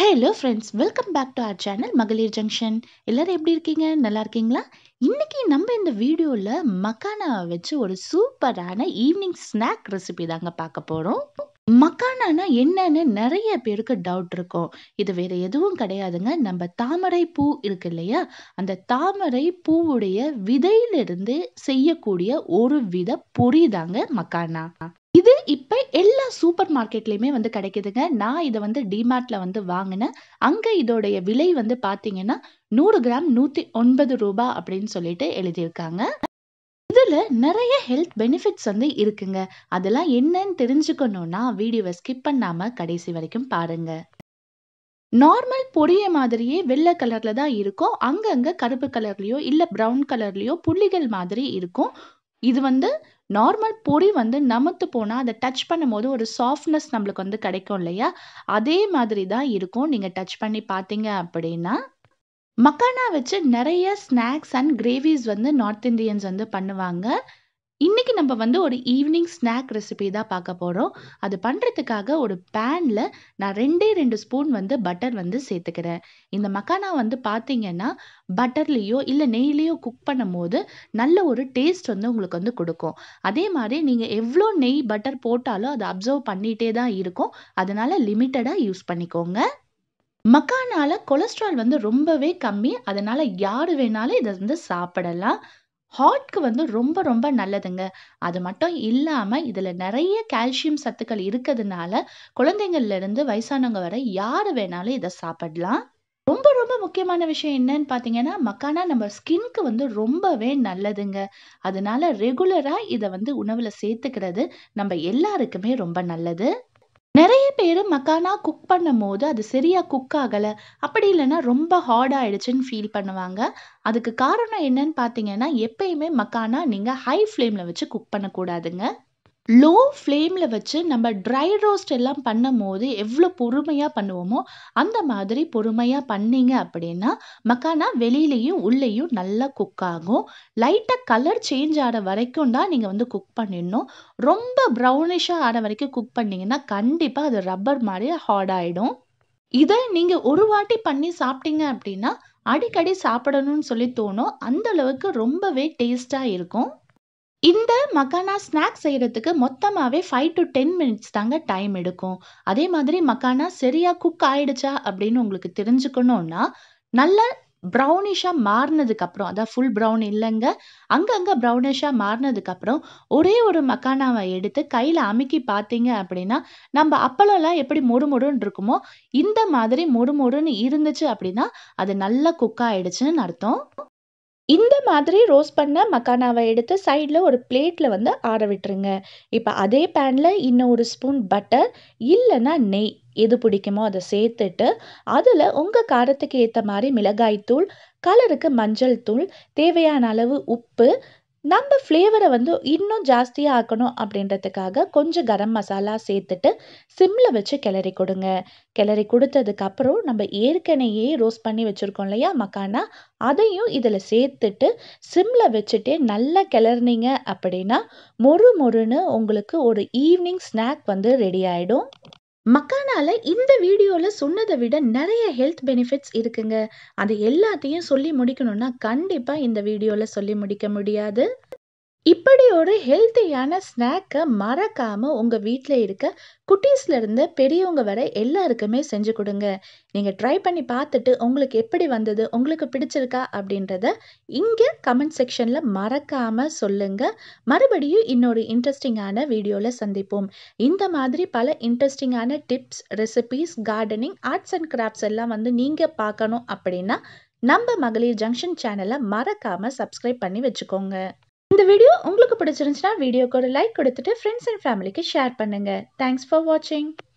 hello friends welcome back to our channel மகளிர் junction எல்லாரும் எப்படி இருக்கீங்க நல்லா இருக்கீங்களா இன்னைக்கு நம்ம இந்த வீடியோவில் மக்கானா வச்சு ஒரு சூப்பரான ஈவினிங் ஸ்நாக் ரெசிபி தாங்க பார்க்க போகிறோம் மக்கானானா என்னன்னு நிறைய பேருக்கு டவுட் இருக்கும் இது வேற எதுவும் கிடையாதுங்க நம்ம தாமரை பூ இருக்கு இல்லையா அந்த தாமரை பூவுடைய விதையிலிருந்து செய்யக்கூடிய ஒரு வித பொரி தாங்க மக்கானா இது இப்போ எல்லா சூப்பர் மார்க்கெட்லேயுமே வந்து கிடைக்குதுங்க நான் இதை வந்து டிமார்ட்ல வந்து வாங்கினேன் அங்கே இதோடைய விலை வந்து பார்த்தீங்கன்னா நூறு கிராம் நூற்றி ஒன்பது ரூபாய் அப்படின்னு சொல்லிட்டு எழுதியிருக்காங்க இதில் நிறைய ஹெல்த் பெனிஃபிட்ஸ் வந்து இருக்குங்க அதெல்லாம் என்னன்னு தெரிஞ்சுக்கணும்னா வீடியோவை ஸ்கிப் பண்ணாமல் கடைசி வரைக்கும் பாருங்க நார்மல் பொரிய மாதிரியே வெள்ளை கலர்ல தான் இருக்கும் அங்கங்க கருப்பு கலர்லயோ இல்ல பிரவுன் கலர்லயோ புள்ளிகள் மாதிரி இருக்கும் இது வந்து நார்மல் பொரி வந்து நமத்து போனால் அதை டச் பண்ணும்போது ஒரு சாஃப்ட்னஸ் நம்மளுக்கு வந்து கிடைக்கும் இல்லையா அதே மாதிரி தான் இருக்கும் நீங்கள் டச் பண்ணி பார்த்தீங்க அப்படின்னா மக்கானா வச்சு நிறைய ஸ்நாக்ஸ் அண்ட் கிரேவிஸ் வந்து நார்த் இந்தியன்ஸ் வந்து பண்ணுவாங்க இன்னைக்கு நம்ம வந்து ஒரு ஈவினிங் ஸ்நாக் ரெசிபி தான் பார்க்க போகிறோம் அது பண்ணுறதுக்காக ஒரு பேனில் நான் ரெண்டே ரெண்டு ஸ்பூன் வந்து பட்டர் வந்து சேர்த்துக்கிறேன் இந்த மக்கானா வந்து பார்த்தீங்கன்னா பட்டர்லேயோ இல்லை நெய்லேயோ குக் பண்ணும்போது நல்ல ஒரு டேஸ்ட் வந்து உங்களுக்கு வந்து கொடுக்கும் அதே மாதிரி நீங்கள் எவ்வளோ நெய் பட்டர் போட்டாலும் அதை அப்சர்வ் பண்ணிகிட்டே தான் இருக்கும் அதனால லிமிட்டடாக யூஸ் பண்ணிக்கோங்க மக்கானால கொலஸ்ட்ரால் வந்து ரொம்பவே கம்மி அதனால யார் வேணாலும் இதை வந்து சாப்பிடலாம் ஹார்ட்க்கு வந்து ரொம்ப ரொம்ப நல்லதுங்க அது மட்டும் இல்லாமல் இதில் நிறைய கால்சியம் சத்துக்கள் இருக்கிறதுனால குழந்தைங்கள்ல இருந்து வயசானவங்க வரை யார் வேணாலும் இதை சாப்பிடலாம் ரொம்ப ரொம்ப முக்கியமான விஷயம் என்னன்னு பார்த்தீங்கன்னா மக்கானா நம்ம ஸ்கின்க்கு வந்து ரொம்பவே நல்லதுங்க அதனால ரெகுலராக இதை வந்து உணவில் சேர்த்துக்கிறது நம்ம எல்லாருக்குமே ரொம்ப நல்லது நிறைய பேர் மக்கானா குக் பண்ணும் போது அது சரியா குக் ஆகலை அப்படி இல்லைன்னா ரொம்ப ஹார்ட் ஆயிடுச்சுன்னு ஃபீல் பண்ணுவாங்க அதுக்கு காரணம் என்னன்னு பார்த்தீங்கன்னா எப்பயுமே மக்கானா நீங்கள் ஹை ஃப்ளேமில் வச்சு குக் பண்ணக்கூடாதுங்க லோ ஃப்ளேமில் வச்சு நம்ம ட்ரை ரோஸ்ட் எல்லாம் பண்ணும் போது எவ்வளோ பொறுமையாக பண்ணுவோமோ அந்த மாதிரி பொறுமையாக பண்ணீங்க அப்படின்னா மக்கானா வெளியிலையும் உள்ளேயும் நல்லா குக் ஆகும் லைட்டாக கலர் சேஞ்ச் ஆகிற வரைக்கும் தான் நீங்கள் வந்து குக் பண்ணிடணும் ரொம்ப ப்ரௌனிஷாக ஆன வரைக்கும் குக் பண்ணிங்கன்னா கண்டிப்பாக அது ரப்பர் மாதிரி ஹார்ட் ஆகிடும் இதை நீங்கள் ஒரு வாட்டி பண்ணி சாப்பிட்டீங்க அப்படின்னா அடிக்கடி சாப்பிடணும்னு சொல்லி தோணும் அந்த அளவுக்கு ரொம்பவே டேஸ்டாக இருக்கும் இந்த மக்கானா ஸ்நாக் செய்கிறதுக்கு மொத்தமாகவே ஃபைவ் டு டென் மினிட்ஸ் தாங்க டைம் எடுக்கும் அதே மாதிரி மக்கானா சரியாக குக் ஆயிடுச்சா அப்படின்னு உங்களுக்கு தெரிஞ்சுக்கணுன்னா நல்ல ப்ரௌனிஷாக மாறினதுக்கப்புறம் அதான் ஃபுல் ப்ரௌன் இல்லைங்க அங்கங்கே ப்ரௌனிஷாக மாறினதுக்கப்புறம் ஒரே ஒரு மக்கானாவை எடுத்து கையில் அமுக்கி பார்த்தீங்க அப்படின்னா நம்ம அப்பளம்லாம் எப்படி மொறு மொறுன்னு இருக்குமோ இந்த மாதிரி மொறு மொறுன்னு இருந்துச்சு அப்படின்னா அது நல்லா குக் ஆயிடுச்சுன்னு அர்த்தம் இந்த மாதிரி ரோஸ்ட் பண்ண மக்கானாவை எடுத்து சைடில் ஒரு பிளேட்டில் வந்து ஆற விட்டுருங்க இப்போ அதே பேனில் இன்னும் ஒரு ஸ்பூன் பட்டர் இல்லைன்னா நெய் எது பிடிக்குமோ அதை சேர்த்துட்டு அதில் உங்கள் காரத்துக்கு ஏற்ற மாதிரி மிளகாய்த்தூள் கலருக்கு மஞ்சள் தூள் தேவையான அளவு உப்பு நம்ம ஃப்ளேவரை வந்து இன்னும் ஜாஸ்தியாக ஆக்கணும் அப்படின்றதுக்காக கொஞ்சம் கரம் மசாலா சேர்த்துட்டு சிம்மில் வச்சு கிளறி கொடுங்க கிளறி கொடுத்ததுக்கப்புறம் நம்ம ஏற்கனவே ரோஸ்ட் பண்ணி வச்சுருக்கோம் இல்லையா மக்கானா அதையும் இதில் சேர்த்துட்டு சிம்மில் வச்சுட்டே நல்லா கிளறினீங்க அப்படின்னா மொறு மொறுன்னு உங்களுக்கு ஒரு ஈவினிங் ஸ்நாக் வந்து ரெடி ஆகிடும் மக்கானால இந்த வீடியோவில் சொன்னதை விட நிறைய ஹெல்த் பெனிஃபிட்ஸ் இருக்குங்க அது எல்லாத்தையும் சொல்லி முடிக்கணும்னா கண்டிப்பாக இந்த வீடியோவில் சொல்லி முடிக்க முடியாது இப்படி ஒரு ஹெல்த்தியான ஸ்நாக்கை மறக்காமல் உங்கள் வீட்டில் இருக்க குட்டீஸ்லேருந்து பெரியவங்க வரை எல்லாருக்குமே செஞ்சு கொடுங்க நீங்கள் ட்ரை பண்ணி பார்த்துட்டு உங்களுக்கு எப்படி வந்தது உங்களுக்கு பிடிச்சிருக்கா அப்படின்றத இங்கே கமெண்ட் செக்ஷனில் மறக்காமல் சொல்லுங்கள் மறுபடியும் இன்னொரு இன்ட்ரெஸ்டிங்கான வீடியோவில் சந்திப்போம் இந்த மாதிரி பல இன்ட்ரெஸ்டிங்கான tips recipes gardening arts and crafts எல்லாம் வந்து நீங்கள் பார்க்கணும் அப்படின்னா நம்ம மகளிர் ஜங்ஷன் சேனலை மறக்காமல் சப்ஸ்கிரைப் பண்ணி வச்சுக்கோங்க இந்த வீடியோ உங்களுக்கு பிடிச்சிருந்துச்சுன்னா வீடியோக்கு ஒரு லைக் கொடுத்துட்டு ஃப்ரெண்ட்ஸ் அண்ட் ஃபேமிலிக்கு ஷேர் பண்ணுங்கள் தேங்க்ஸ் ஃபார் வாட்சிங்